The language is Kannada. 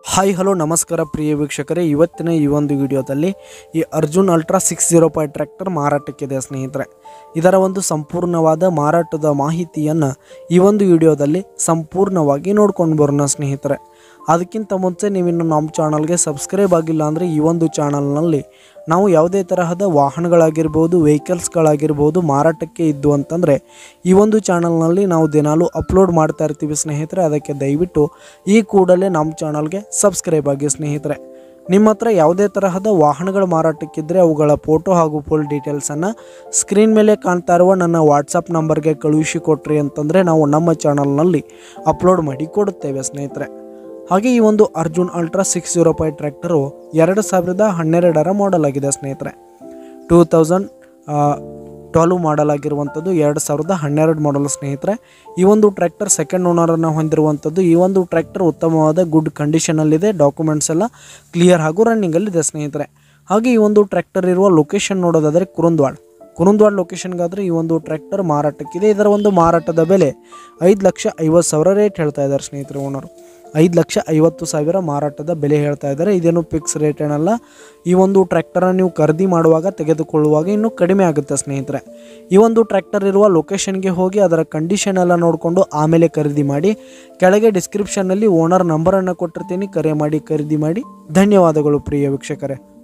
ಹಾಯ್ ಹಲೋ ನಮಸ್ಕಾರ ಪ್ರಿಯ ವೀಕ್ಷಕರೇ ಇವತ್ತಿನ ಈ ಒಂದು ವಿಡಿಯೋದಲ್ಲಿ ಈ Arjun ultra six zero five tractor ಮಾರಾಟಕ್ಕಿದೆ ಸ್ನೇಹಿತರೆ ಇದರ ಒಂದು ಸಂಪೂರ್ಣವಾದ ಮಾರಾಟದ ಮಾಹಿತಿಯನ್ನು ಈ ಒಂದು ವಿಡಿಯೋದಲ್ಲಿ ಸಂಪೂರ್ಣವಾಗಿ ನೋಡ್ಕೊಂಡು ಬರೋಣ ಸ್ನೇಹಿತರೆ ಅದಕ್ಕಿಂತ ಮುಂಚೆ ನೀವಿನ್ನು ನಮ್ಮ ಚಾನಲ್ಗೆ ಸಬ್ಸ್ಕ್ರೈಬ್ ಆಗಿಲ್ಲ ಅಂದರೆ ಈ ಒಂದು ಚಾನಲ್ನಲ್ಲಿ ನಾವು ಯಾವುದೇ ತರಹದ ವಾಹನಗಳಾಗಿರ್ಬೋದು ವೆಹಿಕಲ್ಸ್ಗಳಾಗಿರ್ಬೋದು ಮಾರಾಟಕ್ಕೆ ಇದ್ದು ಅಂತಂದರೆ ಈ ಒಂದು ಚಾನಲ್ನಲ್ಲಿ ನಾವು ದಿನಾಲೂ ಅಪ್ಲೋಡ್ ಮಾಡ್ತಾ ಇರ್ತೀವಿ ಸ್ನೇಹಿತರೆ ಅದಕ್ಕೆ ದಯವಿಟ್ಟು ಈ ಕೂಡಲೇ ನಮ್ಮ ಚಾನಲ್ಗೆ ಸಬ್ಸ್ಕ್ರೈಬ್ ಆಗಿ ಸ್ನೇಹಿತರೆ ನಿಮ್ಮ ಹತ್ರ ಯಾವುದೇ ತರಹದ ವಾಹನಗಳ ಮಾರಾಟಕ್ಕಿದ್ದರೆ ಅವುಗಳ ಫೋಟೋ ಹಾಗೂ ಫುಲ್ ಡೀಟೇಲ್ಸನ್ನು ಸ್ಕ್ರೀನ್ ಮೇಲೆ ಕಾಣ್ತಾ ಇರುವ ನನ್ನ ವಾಟ್ಸಪ್ ನಂಬರ್ಗೆ ಕಳುಹಿಸಿ ಕೊಟ್ರಿ ಅಂತಂದರೆ ನಾವು ನಮ್ಮ ಚಾನಲ್ನಲ್ಲಿ ಅಪ್ಲೋಡ್ ಮಾಡಿ ಕೊಡುತ್ತೇವೆ ಸ್ನೇಹಿತರೆ ಹಾಗೆ ಈ ಒಂದು Arjun ultra six zero five tractor ಎರಡು ಸಾವಿರದ ಹನ್ನೆರಡರ ಮಾಡೆಲ್ ಆಗಿದೆ ಸ್ನೇಹಿತರೆ ಟೂ ತೌಸಂಡ್ ಟ್ವೆಲ್ವ್ ಮಾಡಲ್ ಆಗಿರುವಂಥದ್ದು ಎರಡು ಸಾವಿರದ ಹನ್ನೆರಡು ಮಾಡಲ್ ಸ್ನೇಹಿತರೆ ಈ ಒಂದು ಟ್ರ್ಯಾಕ್ಟರ್ ಸೆಕೆಂಡ್ ಓನರನ್ನು ಹೊಂದಿರುವಂಥದ್ದು ಈ ಒಂದು ಟ್ರ್ಯಾಕ್ಟರ್ ಉತ್ತಮವಾದ ಗುಡ್ ಕಂಡೀಷನಲ್ಲಿದೆ ಡಾಕ್ಯುಮೆಂಟ್ಸ್ ಎಲ್ಲ ಕ್ಲಿಯರ್ ಹಾಗೂ ರನ್ನಿಂಗಲ್ಲಿದೆ ಸ್ನೇಹಿತರೆ ಹಾಗೆ ಈ ಒಂದು ಟ್ರ್ಯಾಕ್ಟರ್ ಇರುವ ಲೊಕೇಶನ್ ನೋಡೋದಾದರೆ ಕುರುಂದ್ವಾಡ್ ಕುರುಂದ್ವಾಡ್ ಲೊಕೇಶನ್ಗಾದರೆ ಈ ಒಂದು ಟ್ರ್ಯಾಕ್ಟರ್ ಮಾರಾಟಕ್ಕಿದೆ ಇದರ ಒಂದು ಮಾರಾಟದ ಬೆಲೆ ಐದು ಲಕ್ಷ ಐವತ್ತು ಸಾವಿರ ರೇಟ್ ಹೇಳ್ತಾ ಇದ್ದಾರೆ ಸ್ನೇಹಿತರೆ ಓನರು ಐದು ಲಕ್ಷ ಐವತ್ತು ಸಾವಿರ ಮಾರಾಟದ ಬೆಲೆ ಹೇಳ್ತಾ ಇದ್ದಾರೆ ಇದೇನು ಫಿಕ್ಸ್ ರೇಟ್ ಏನಲ್ಲ ಈ ಒಂದು ಟ್ರ್ಯಾಕ್ಟರನ್ನು ನೀವು ಖರೀದಿ ಮಾಡುವಾಗ ತೆಗೆದುಕೊಳ್ಳುವಾಗ ಇನ್ನೂ ಕಡಿಮೆ ಆಗುತ್ತೆ ಸ್ನೇಹಿತರೆ ಈ ಒಂದು ಟ್ರ್ಯಾಕ್ಟರ್ ಇರುವ ಲೊಕೇಶನ್ಗೆ ಹೋಗಿ ಅದರ ಕಂಡೀಷನ್ ಎಲ್ಲ ನೋಡಿಕೊಂಡು ಆಮೇಲೆ ಖರೀದಿ ಮಾಡಿ ಕೆಳಗೆ ಡಿಸ್ಕ್ರಿಪ್ಷನ್ನಲ್ಲಿ ಓನರ್ ನಂಬರನ್ನು ಕೊಟ್ಟಿರ್ತೀನಿ ಕರೆ ಮಾಡಿ ಖರೀದಿ ಮಾಡಿ ಧನ್ಯವಾದಗಳು ಪ್ರಿಯ ವೀಕ್ಷಕರೇ